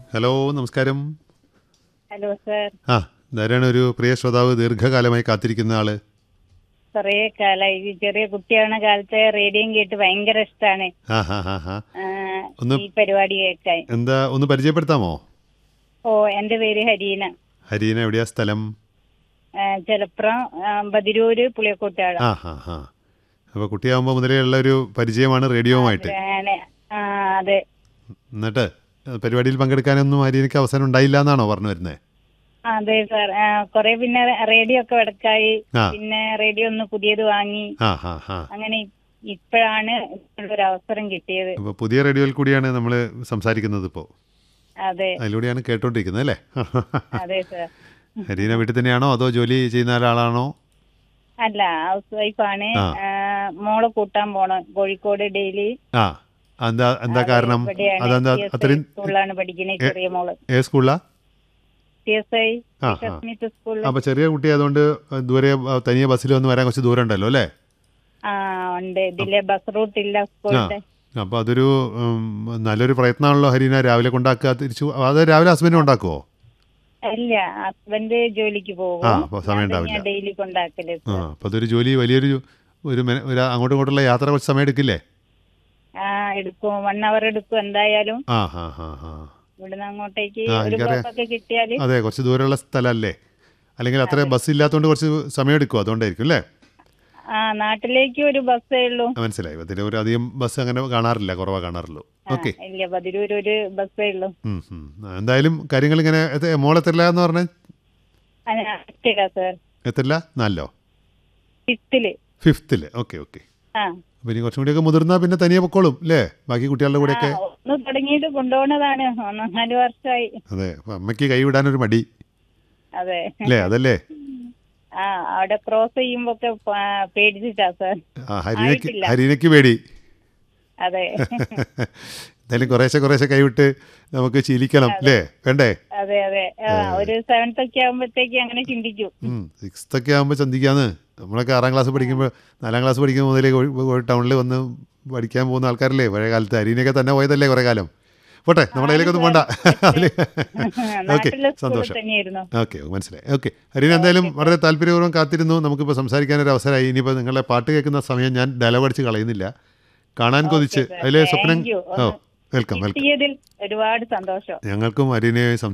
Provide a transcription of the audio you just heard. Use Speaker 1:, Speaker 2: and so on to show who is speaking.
Speaker 1: Hello നമസ്കാരം
Speaker 2: hello sir
Speaker 1: ആ ധാരാണ് ഒരു പ്രിയ ശ്രോതാവ് ദീർഘകാലമായി കാത്തിരിക്കുന്ന ആള്
Speaker 2: കുറേ കാലായി ഈ ചെറിയ കുട്ടിയാവണ കാലത്തെ റേഡിയോയും കേട്ട് ഭയങ്കര ഇഷ്ടാണ്
Speaker 1: ആ ഹാ ഹാ ഹാ
Speaker 2: ആ,
Speaker 1: ഒന്ന്
Speaker 2: ഈ പരിപാടി കേൾക്കാൻ
Speaker 1: എന്താ ഒന്ന് പരിചയപ്പെടുത്താമോ
Speaker 2: ഓ എന്റെ പേര് ഹരീന
Speaker 1: ഹരീന എവിടെയാ സ്ഥലം
Speaker 2: ആ, ചെലപ്പുറം ആ, ബദിരൂര് പുളിയക്കോട്ടാഴ
Speaker 1: ആ ഹാ ഹാ അപ്പോൾ കുട്ടിയാകുമ്പോൾ മുതലേ ഉള്ള ഒരു പരിചയമാണ് റേഡിയോവുമായിട്ട്
Speaker 2: ആ അതെ
Speaker 1: എന്നിട്ട് പരിപാടിയിൽ പങ്കെടുക്കാനൊന്നും ഹരീനയ്ക്ക് അവസരം ഉണ്ടായില്ല എന്നാണോ പറഞ്ഞു വരുന്നത്
Speaker 2: അതെ സാർ കൊറേ പിന്നെ റേഡിയോ ഒക്കെ വെടക്കായി
Speaker 1: ആ.
Speaker 2: പിന്നെ റേഡിയോ ഒന്ന് പുതിയത് വാങ്ങി
Speaker 1: ആ ഹാ ഹാ
Speaker 2: അങ്ങനെ ഇപ്പോഴാണ് ഒരു അവസരം കിട്ടിയത്
Speaker 1: അപ്പോൾ പുതിയ റേഡിയോയിൽ കൂടിയാണ് നമ്മൾ സംസാരിക്കുന്നത് ഇപ്പോൾ
Speaker 2: അതെ
Speaker 1: അതിലൂടെയാണ് കേട്ടോണ്ടിരിക്കുന്നത് അല്ലേ
Speaker 2: അതെ സാർ
Speaker 1: ഹരീന വീട്ടിൽ തന്നെയാണോ അതോ ജോലി ചെയ്യുന്ന ഒരാളാണോ
Speaker 2: അല്ല ഹൗസ് വൈഫാണ്
Speaker 1: ആ.
Speaker 2: മോളെ കൂട്ടാൻ പോണം കോഴിക്കോട് ഡെയിലി
Speaker 1: ആ എന്താ എന്താ കാരണം അതെന്താ അത്രയും
Speaker 2: സ്കൂളിലാണ് പഠിക്കുന്നത് ചെറിയ മോള്
Speaker 1: ഏ സ്കൂളിലാ
Speaker 2: സി എസ് ഐ
Speaker 1: ആ, ആ.
Speaker 2: സ്മിത്ത് സ്കൂളിൽ
Speaker 1: അപ്പൊ ചെറിയ കുട്ടി ആയതുകൊണ്ട് ദൂരെ ആ, തനിയെ ബസ്സിൽ വന്ന് വരാൻ കുറച്ച് ദൂരം ഉണ്ടല്ലോ അല്ലേ
Speaker 2: ആ ഉണ്ട് ഇതിലെ ബസ് റൂട്ട് ഇല്ല
Speaker 1: ആ
Speaker 2: സ്കൂളിന്റെ
Speaker 1: അപ്പൊ അതൊരു ഉം, നല്ലൊരു പ്രയത്നമാണല്ലോ ഹരീന രാവിലെ കൊണ്ടാക്കുക തിരിച്ചു അത് രാവിലെ ഹസ്ബൻഡ് ഉണ്ടാക്കുവോ
Speaker 2: ഇല്ല ഹസ്ബൻഡ് ജോലിക്ക് പോകും
Speaker 1: ആ, അപ്പൊ സമയം ഉണ്ടാവില്ല.
Speaker 2: ഡെയിലി കൊണ്ടാക്കല്
Speaker 1: ആ അപ്പൊ അതൊരു ജോലി വലിയൊരു ഒരു മെന- ഒരു അങ്ങോട്ടും ഇങ്ങോട്ടുള്ള യാത്ര കുറച്ച് സമയം എടുക്കില്ലേ
Speaker 2: ആ എടുക്കും വൺ അവർ എടുക്കും എന്തായാലും
Speaker 1: ആ ഹാ ഹാ ഹാ
Speaker 2: ഇവിടുന്ന് അങ്ങോട്ടേക്ക്
Speaker 1: ആ,
Speaker 2: ഒരു
Speaker 1: എനിക്കറിയാം.
Speaker 2: ബ്ലോക്ക് ഒക്കെ കിട്ടിയാല്
Speaker 1: അതെ കുറച്ച് ദൂരമുള്ള സ്ഥലമല്ലേ അല്ലെങ്കിൽ അത്ര ബസ് ഇല്ലാത്തതുകൊണ്ട് കുറച്ച് സമയം എടുക്കും അതുകൊണ്ടായിരിക്കും അല്ലേ
Speaker 2: ആ നാട്ടിലേക്ക് ഒരു ബസ്സേ ഉള്ളൂ
Speaker 1: ആ, മനസ്സിലായി അതിൽ ഒരു അധികം ബസ് അങ്ങനെ കാണാറില്ല കുറവാ കാണാറുള്ളൂ
Speaker 2: ആ,
Speaker 1: ഓക്കെ
Speaker 2: ഇല്ല പതിരൂര് ഒരു ബസ്സേ ഉള്ളൂ
Speaker 1: എന്തായാലും കാര്യങ്ങൾ ഇങ്ങനെ എത്ര- മോൾ എത്രല്ല എന്ന് പറഞ്ഞാൽ
Speaker 2: ഫിഫ്റ്റിലാ സാർ
Speaker 1: എത്രല്ല നാലിലോ
Speaker 2: ഫിഫ്റ്റില്
Speaker 1: ഫിഫ്ത്തില് ഓക്കെ ഓക്കെ
Speaker 2: ആ
Speaker 1: അപ്പോൾ ഇനി കുറച്ചും കൂടിയൊക്കെ മുതിർന്നാൽ പിന്നെ തനിയെ പൊക്കോളും അല്ലേ ബാക്കി കുട്ടികളുടെ കൂടെയൊക്കെ
Speaker 2: ആ, ഒന്ന് തുടങ്ങിയിട്ട് കൊണ്ടുപോണതാണ് ഒന്ന് നാല് വർഷമായി
Speaker 1: അതെ അപ്പോൾ അമ്മയ്ക്ക് കൈവിടാനൊരു മടി
Speaker 2: അതെ
Speaker 1: അല്ലേ അതല്ലേ
Speaker 2: ആ അവിടെ ക്രോസ് ചെയ്യുമ്പോ ഒക്കെ പ- പേടിച്ചിട്ടാ സാർ
Speaker 1: ആ ഹരീനയ്ക്ക്
Speaker 2: ആയിട്ടില്ല.
Speaker 1: ഹരീനയ്ക്ക് പേടി
Speaker 2: അതെ
Speaker 1: എന്തായാലും കുറേശ്ശെ കുറേശ്ശെ കൈവിട്ട് നമുക്ക് ശീലിക്കണം അല്ലേ വേണ്ടേ
Speaker 2: അതെ അതെ ആ, ഒരു സെവൻത്ത് ഒക്കെ ആകുമ്പോഴത്തേക്ക് അങ്ങനെ ചിന്തിക്കും
Speaker 1: സിക്സ്ത് ഒക്കെ ആകുമ്പോൾ ചിന്തിക്കാന്ന് നമ്മളൊക്കെ ആറാം ക്ലാസ് പഠിക്കുമ്പോൾ നാലാം ക്ലാസ് പഠിക്കുമ്പോൾ മുതലേ കോഴി- കോഴി ടൗണിൽ വന്ന് പഠിക്കാൻ പോകുന്ന ആൾക്കാരല്ലേ പഴയ കാലത്ത് ഹരീനയൊക്കെ തന്നെ പോയതല്ലേ കുറേ കാലം പോട്ടെ നമ്മുടെ അതിലേക്കൊന്നും വേണ്ട അതിൽ ഓക്കെ
Speaker 2: നാട്ടിലെ സ്കൂളിൽ
Speaker 1: സന്തോഷം
Speaker 2: തന്നെയായിരുന്നു
Speaker 1: ഓക്കെ മനസ്സിലായി ഓക്കെ ഹരീന എന്തായാലും വളരെ താല്പര്യപൂർവ്വം കാത്തിരുന്നു നമുക്കിപ്പോൾ സംസാരിക്കാനൊരു അവസരമായി ഇനിയിപ്പോൾ നിങ്ങളെ പാട്ട് കേൾക്കുന്ന സമയം ഞാൻ ഡയലോഗ് കളയുന്നില്ല കാണാൻ കൊതിച്ച്
Speaker 2: sir.
Speaker 1: അതിലെ
Speaker 2: Thank
Speaker 1: സ്വപ്നം
Speaker 2: you.
Speaker 1: ഓ വെൽക്കം വെൽക്കം
Speaker 2: കിട്ടിയതിൽ ഒരുപാട് സന്തോഷം
Speaker 1: ഞങ്ങൾക്കും ഹരീനയെ